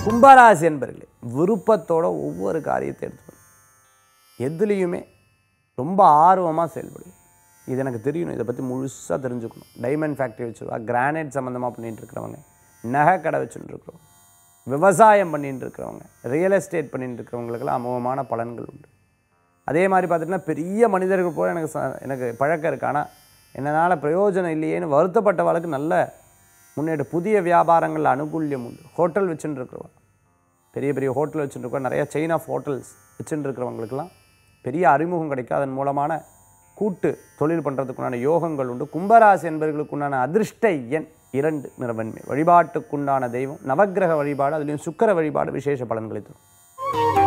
கும்பராசி என்பர்களே விருப்பத்தோட ஒவ்வொரு காரியத்தை எடுத்துக்கணும் எதுலேயுமே ரொம்ப ஆர்வமாக செயல்படுது இது எனக்கு தெரியணும் இதை பற்றி முழுசாக தெரிஞ்சுக்கணும் டைமண்ட் ஃபேக்ட்ரி வச்சுருவா கிரானைட் சம்மந்தமாக பண்ணிட்டு இருக்கிறவங்க நகை கடை வச்சுட்டு இருக்கிறவங்க விவசாயம் பண்ணிட்டு இருக்கிறவங்க ரியல் எஸ்டேட் பண்ணிட்டு இருக்கிறவங்களுக்கெல்லாம் அமோகமான பலன்கள் உண்டு அதே மாதிரி பார்த்துட்டிங்கன்னா பெரிய மனிதர்கள் போல எனக்கு ச- எனக்கு பழக்கம் இருக்கு ஆனால் என்னால் பிரயோஜனம் இல்லையேன்னு வருத்தப்பட்டவளுக்கு நல்ல முன்னேற்ற புதிய வியாபாரங்கள் அனுகூல்யம் உண்டு ஹோட்டல் வச்சுட்டு இருக்கிறவங்க பெரிய பெரிய ஹோட்டல் வச்சுட்டு இருக்கோம் நிறைய செயின் ஆஃப் ஹோட்டல்ஸ் வச்சுட்டு இருக்கிறவங்களுக்கெல்லாம் பெரிய அறிமுகம் கிடைக்கும் அதன் மூலமான கூட்டு தொழில் பண்ணுறதுக்குண்டான யோகங்கள் உண்டு கும்பராசி என்பவர்களுக்குண்டான அதிர்ஷ்ட எண் இரண்டு நிறவன்மை வழிபாட்டுக்குண்டான தெய்வம் நவக்கிரக வழிபாடு அதுலேயும் சுக்கிர வழிபாடு விசேஷ பலன்களை தரும்